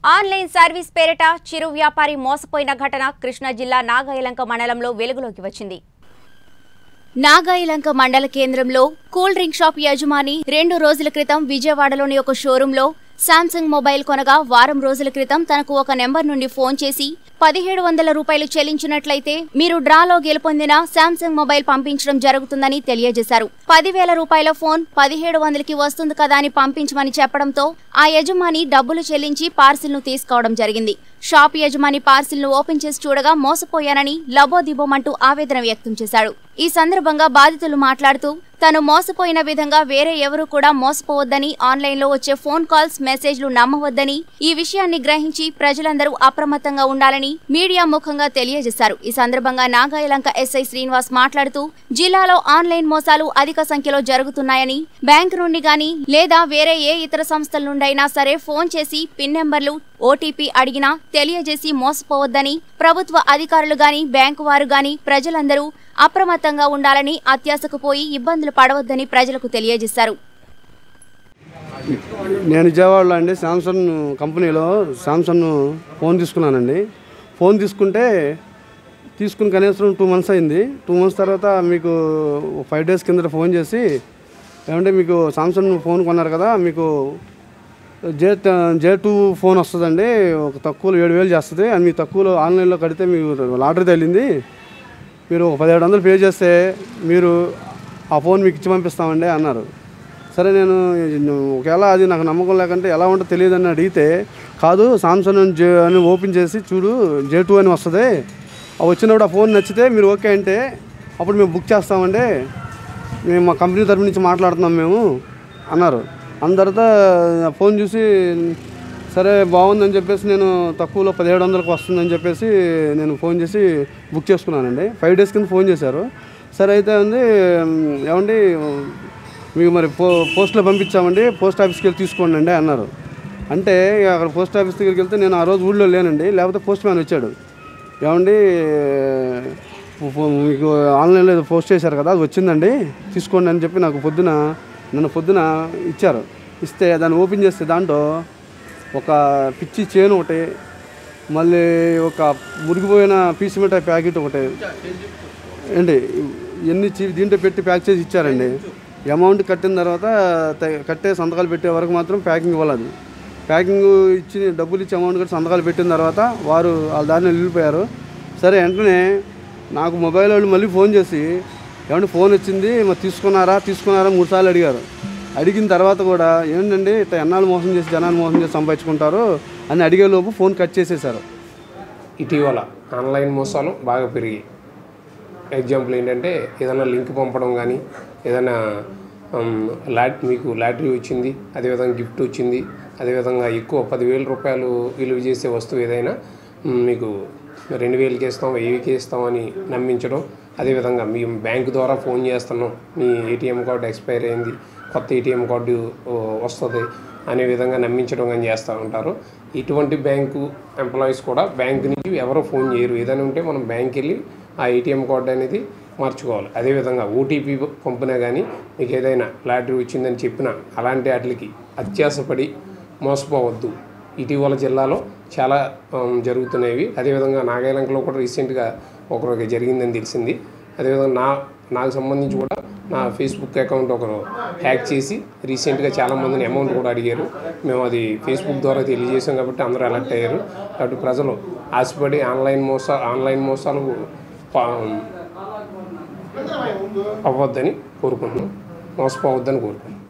online service పేరిట చిరు వ్యాపారి మోసపోయిన ఘటన కృష్ణా జిల్లా నాగాయలంక మండలంలో వెలుగులోకి వచ్చింది నాగాయలంక మండల కేంద్రంలో కూల్ డ్రింక్ షాప్ యజమాని రెండు రోజుల క్రితం విజయవాడలోని ఒక షోరూంలో శాంసంగ్ మొబైల్ కొనగా వారం రోజుల క్రితం తనకు ఒక నెంబర్ నుండి ఫోన్ చేసి పదిహేడు వందల రూపాయలు చెల్లించినట్లయితే మీరు డ్రాలో గెలుపొందిన శాంసంగ్ మొబైల్ పంపించడం జరుగుతుందని తెలియజేశారు పదివేల రూపాయల ఫోన్ పదిహేడు వందలకి వస్తుంది కదా అని పంపించమని చెప్పడంతో ఆ యజమాని డబ్బులు చెల్లించి పార్సిల్ ను తీసుకోవడం జరిగింది షాప్ యజమాని పార్సిల్ ను ఓపెన్ చేసి చూడగా మోసపోయానని లబోదిబోమంటూ ఆవేదన వ్యక్తం చేశాడు ఈ సందర్భంగా బాధితులు మాట్లాడుతూ తను మోసపోయిన విధంగా వేరే ఎవరూ కూడా మోసపోవద్దని ఆన్లైన్లో వచ్చే ఫోన్ కాల్స్ మెసేజ్లు నమ్మవద్దని ఈ విషయాన్ని గ్రహించి ప్రజలందరూ అప్రమత్తంగా ఉండాలని మీడియా ముఖంగా తెలియజేశారు ఈ సందర్భంగా నాగాయలంక ఎస్ఐ శ్రీనివాస్ మాట్లాడుతూ జిల్లాలో ఆన్లైన్ మోసాలు అధిక సంఖ్యలో జరుగుతున్నాయని బ్యాంక్ నుండి గాని లేదా వేరే ఏ ఇతర సంస్థల నుండైనా సరే ఫోన్ చేసి పిన్ నెంబర్లు ఓటీపీ అడిగినా తెలియజేసి మోసపోవద్దని ప్రభుత్వ అధికారులు గాని బ్యాంకు వారు గాని ప్రజలందరూ అప్రమత్తంగా ఉండాలని అత్యాశకు పోయి ఇబ్బందులు పడవద్దని ప్రజలకు తెలియజేశారు నేను విజయవాడలో అండి శాంసంగ్ కంపెనీలో శాంసంగ్ ఫోన్ తీసుకున్నానండి ఫోన్ తీసుకుంటే తీసుకుని కనీసం టూ మంత్స్ అయింది టూ మంత్స్ తర్వాత మీకు ఫైవ్ డేస్ కింద ఫోన్ చేసి ఏమంటే మీకు సామ్సంగ్ ఫోన్ కొన్నారు కదా మీకు జే జే టూ ఫోన్ వస్తుందండి ఒక తక్కువలో ఏడు వేలు చేస్తుంది అది మీకు తక్కువలో ఆన్లైన్లో కడితే మీకు లాటరీ తగిలింది మీరు ఒక పదిహేడు వందలు పే చేస్తే మీరు ఆ ఫోన్ మీకు ఇచ్చి పంపిస్తామండి అన్నారు సరే నేను ఒకవేళ అది నాకు నమ్మకం లేకుంటే ఎలా ఉంటుందో తెలియదని అడిగితే కాదు సామ్సంగ్ జే అని ఓపెన్ చేసి చూడు జే టూ అని వస్తుంది ఆ వచ్చినప్పుడు ఆ ఫోన్ నచ్చితే మీరు ఓకే అంటే అప్పుడు మేము బుక్ చేస్తామండి మేము మా కంపెనీ తరపు నుంచి మాట్లాడుతున్నాం మేము అన్నారు అన్న తర్వాత ఆ ఫోన్ చూసి సరే బాగుందని చెప్పేసి నేను తక్కువలో పదిహేడు వందలకు వస్తుందని చెప్పేసి నేను ఫోన్ చేసి బుక్ చేసుకున్నానండి ఫైవ్ డేస్ కింద ఫోన్ చేశారు సరే అయితే ఉంది ఏమండి మీకు మరి పో పోస్ట్లో పంపించామండి పోస్ట్ ఆఫీస్కి వెళ్ళి తీసుకోండి అండి అన్నారు అంటే ఇక అక్కడ పోస్ట్ ఆఫీస్ దగ్గరికి వెళ్తే నేను ఆ రోజు ఊళ్ళో లేనండి లేకపోతే పోస్ట్ మ్యాన్ వచ్చాడు ఏమండి ఫో- మీకు ఆన్లైన్లో ఏదో పోస్ట్ చేశారు కదా అది వచ్చిందండి తీసుకోండి అని చెప్పి నాకు పొద్దున నన్ను పొద్దున ఇచ్చారు ఇస్తే దాన్ని ఓపెన్ చేస్తే దాంట్లో ఒక పిచ్చి చేను ఒకటి మళ్ళీ ఒక మురిగిపోయిన పీసు మిఠాయి ప్యాకెట్ ఒకటి ఏంటి ఎన్ని చి- దీంట్లో పెట్టి ప్యాక్ చేసి ఇచ్చారండి అమౌంట్ కట్టిన తర్వాత త- కట్టే సంతకాలు పెట్టే వరకు మాత్రం ప్యాకింగ్ ఇవ్వాలి ప్యాకింగ్ ఇచ్చి డబ్బులు ఇచ్చి అమౌంట్ కట్టి సంతకాలు పెట్టిన తర్వాత వారు వాళ్ళ దారిని వెళ్ళిపోయారు సరే వెంటనే నాకు మొబైల్ వాళ్ళు మళ్ళీ ఫోన్ చేసి ఏమంటే ఫోన్ వచ్చింది మరి తీసుకున్నారా తీసుకున్నారా మూడు సార్లు అడిగారు అడిగిన తర్వాత కూడా ఏంటండి ఇట్లా ఎన్నాళ్ళు మోసం చేసి జనాలు మోసం చేసి సంపాదించుకుంటారు అని అడిగేలోపు ఫోన్ కట్ చేసేసారు ఇటీవల ఆన్లైన్ మోసాలు బాగా పెరిగాయి ఎగ్జాంపుల్ ఏంటంటే ఏదైనా లింక్ పంపడం కానీ ఏదైనా ఉమ్, లాట్ మీకు లాటరీ వచ్చింది అదేవిధంగా గిఫ్ట్ వచ్చింది అదేవిధంగా ఎక్కువ పదివేల రూపాయలు విలువ చేసే వస్తువు ఏదైనా ఉమ్, మీకు రెండు వేలకి ఇస్తాం వెయ్యికి ఇస్తాం అని నమ్మించడం అదేవిధంగా మీ బ్యాంక్ ద్వారా ఫోన్ చేస్తున్నాం మీ ఏటీఎం కార్డు ఎక్స్పైర్ అయింది కొత్త ఏటీఎం కార్డు ఓ, వస్తుంది అనే విధంగా నమ్మించడం కానీ చేస్తూ ఉంటారు ఇటువంటి బ్యాంకు ఎంప్లాయీస్ కూడా బ్యాంక్ నుంచి ఎవరో ఫోన్ చేయరు ఏదైనా ఉంటే మనం బ్యాంక్ వెళ్ళి ఆ ఏటీఎం కార్డు అనేది మార్చుకోవాలి అదేవిధంగా ఓటీపీ పంపినా కానీ మీకు ఏదైనా లాటరీ వచ్చిందని చెప్పినా అలాంటి వాటికి అత్యాసపడి మోసపోవద్దు ఇటీవల జిల్లాలో చాలా ఉమ్, జరుగుతున్నాయి అదేవిధంగా నాగాలంకలో కూడా రీసెంట్గా ఒకరికి జరిగిందని తెలిసింది అదేవిధంగా నా నాకు సంబంధించి కూడా నా ఫేస్బుక్ అకౌంట్ ఒకరు హ్యాక్ చేసి రీసెంట్గా చాలామందిని అమౌంట్ కూడా అడిగారు మేము అది ఫేస్బుక్ ద్వారా తెలియజేసాం కాబట్టి అందరూ అలర్ట్ అయ్యారు కాబట్టి ప్రజలు ఆశపడి ఆన్లైన్ మోసా ఆన్లైన్ మోసాలు పా- అవ్వద్దని కోరుకుంటున్నాం మోసపోవద్దని కోరుకుంటున్నాం